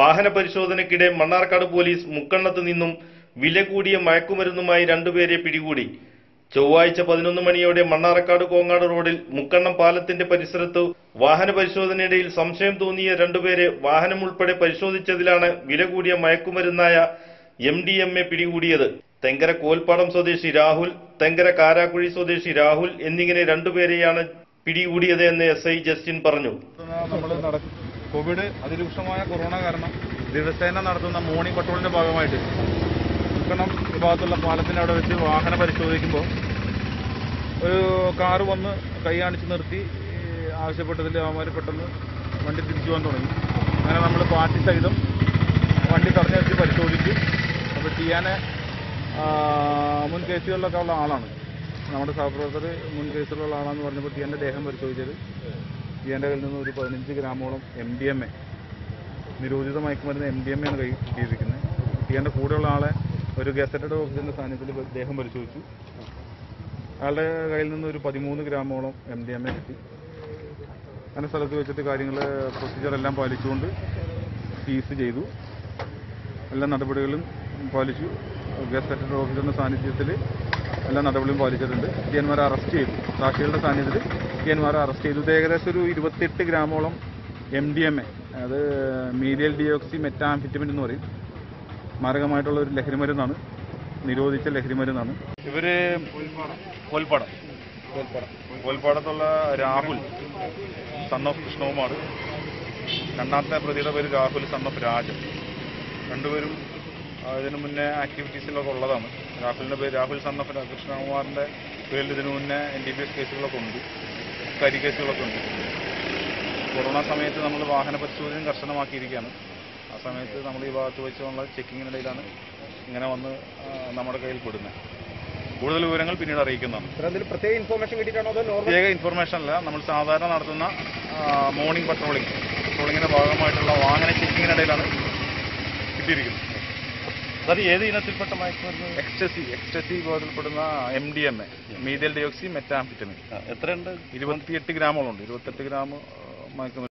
വാഹന പരിശോധനയ്ക്കിടെ മണ്ണാർക്കാട് പോലീസ് മുക്കണ്ണത്ത് നിന്നും വില കൂടിയ മയക്കുമരുന്നുമായി രണ്ടുപേരെ പിടികൂടി ചൊവ്വാഴ്ച പതിനൊന്ന് മണിയോടെ മണ്ണാർക്കാട് കോങ്ങാട് റോഡിൽ മുക്കണ്ണം പാലത്തിന്റെ പരിസരത്ത് വാഹന പരിശോധനയിടയിൽ സംശയം തോന്നിയ രണ്ടുപേരെ വാഹനം ഉൾപ്പെടെ പരിശോധിച്ചതിലാണ് വില കൂടിയ മയക്കുമരുന്നായ എം ഡി എം എ പിടികൂടിയത് തെങ്കര കോൽപ്പാടം സ്വദേശി രാഹുൽ തെങ്കര കാരാക്കുഴി സ്വദേശി രാഹുൽ എന്നിങ്ങനെ രണ്ടുപേരെയാണ് പിടികൂടിയത് എന്ന് എസ് ഐ ജസ്റ്റിൻ പറഞ്ഞു നമ്മൾ കോവിഡ് അതിരൂക്ഷമായ കൊറോണ കാരണം ദിവസേന നടത്തുന്ന മോർണിംഗ് പട്രോളിന്റെ ഭാഗമായിട്ട് മുക്കണം വിഭാഗത്തുള്ള പാലത്തിന്റെ അവിടെ വെച്ച് വാഹനം പരിശോധിക്കുമ്പോൾ ഒരു കാറ് വന്ന് കൈ കാണിച്ച് നിർത്തി ഈ ആവശ്യപ്പെട്ടതിൽ അവന്മാർ പെട്ടെന്ന് വണ്ടി തിരിച്ചു പോകാൻ തുടങ്ങി അങ്ങനെ നമ്മൾ പാർട്ടി സഹിതം വണ്ടി തടഞ്ഞു വെച്ച് പരിശോധിച്ചു അപ്പോൾ ടിയാനെ മുൻ കേസുകളിലൊക്കെ ഉള്ള ആളാണ് നമ്മുടെ സഹപ്രവർത്തകർ മുൻ കേസുകളുള്ള ആളാണെന്ന് പറഞ്ഞപ്പോൾ ടിയാൻ്റെ ദേഹം പരിശോധിച്ചത് ടിയാൻ്റെ കയ്യിൽ നിന്ന് ഒരു പതിനഞ്ച് ഗ്രാമോളം എം ഡി എം എ നിരോധിത മയക്കുമരുന്ന് എം ഡി എം എ ആണ് കൈ കിട്ടിയിരിക്കുന്നത് ടിയാൻ്റെ കൂടെയുള്ള ആളെ ഒരു ഗസറ്റഡ് ഓഫീസറിൻ്റെ സാന്നിധ്യത്തിൽ ദേഹം പരിശോധിച്ചു അയാളുടെ കയ്യിൽ നിന്ന് ഒരു പതിമൂന്ന് ഗ്രാമോളം എം ഡി എം എ കിട്ടി അങ്ങനെ സ്ഥലത്ത് വെച്ചിട്ട് കാര്യങ്ങൾ പ്രൊസീജിയർ എല്ലാം പാലിച്ചുകൊണ്ട് സീസ് ചെയ്തു എല്ലാ നടപടികളും പാലിച്ചു ഗസറ്റഡ് ഓഫീസറിന്റെ സാന്നിധ്യത്തിൽ എല്ലാ നടപടിയും പാലിച്ചിട്ടുണ്ട് ടിയന്മാരെ അറസ്റ്റ് ചെയ്തു സാക്ഷികളുടെ സാന്നിധ്യത്തിൽ ടിയന്മാരെ അറസ്റ്റ് ചെയ്തു ഇത് ഏകദേശം ഒരു ഇരുപത്തെട്ട് ഗ്രാമോളം എം ഡി എം എ അത് മീഡിയൽ ഡിയോക്സി മെറ്റാംഫിറ്റമിൻ എന്ന് പറയും മാരകമായിട്ടുള്ള ഒരു ലഹരിമരുന്നാണ് നിരോധിച്ച ലഹരിമരുന്നാണ് ഇവര് കോൽപ്പാടം കോൽപ്പാടം കോൽപ്പാടത്തുള്ള രാഹുൽ സൺ ഓഫ് കൃഷ്ണകുമാർ രണ്ടാമത്തെ പ്രതിയുടെ പേര് രാഹുൽ സൺ ഓഫ് രാജൻ രണ്ടുപേരും ആ, ഇതിനു മുന്നേ ആക്ടിവിറ്റീസിലൊക്കെ ഉള്ളതാണ് രാഹുലിന്റെ പേര് രാഹുൽ സൺ ഓഫ് കൃഷ്ണകുമാറിന്റെ പേരിൽ ഇതിനു മുന്നേ എൻ ഡി പി എസ് കേസുകളൊക്കെ ഉണ്ട് കരി കേസുകളൊക്കെ ഉണ്ട് കൊറോണ സമയത്ത് നമ്മൾ വാഹന പരിശോധനയും കർശനമാക്കിയിരിക്കുകയാണ് ആ സമയത്ത് നമ്മൾ ഈ ഭാഗത്ത് വെച്ചുള്ള ചെക്കിങ്ങിനിടയിലാണ് ഇങ്ങനെ വന്ന് ആ, നമ്മുടെ കയ്യിൽ പെടുന്നത് കൂടുതൽ വിവരങ്ങൾ പിന്നീട് അറിയിക്കുന്നതാണ് എന്തെങ്കിലും പ്രത്യേക ഇൻഫർമേഷൻ കിട്ടിയിട്ടാണോ അതോ നോർമൽ പ്രത്യേക ഇൻഫർമേഷൻ അല്ല നമ്മൾ സാധാരണ നടത്തുന്ന മോർണിംഗ് പട്രോളിംഗ് പട്രോളിങ്ങിന്റെ ഭാഗമായിട്ടുള്ള വാഹന ചെക്കിങ്ങിനിടയിലാണ് കിട്ടിയിരിക്കുന്നത് അത് ഏത് ഇനത്തിൽപ്പെട്ട മയക്കുമരുന്ന് എക്സ്റ്റസി എക്സ്റ്റസി വിഭാഗത്തിൽപ്പെടുന്ന M D M A methylene dioxy methamphetamine എത്രയുണ്ട് ഇരുപത്തിയെട്ട് ഗ്രാമോളം ഉണ്ട് ഇരുപത്തെട്ട് ഗ്രാം മയക്കുമരുന്ന്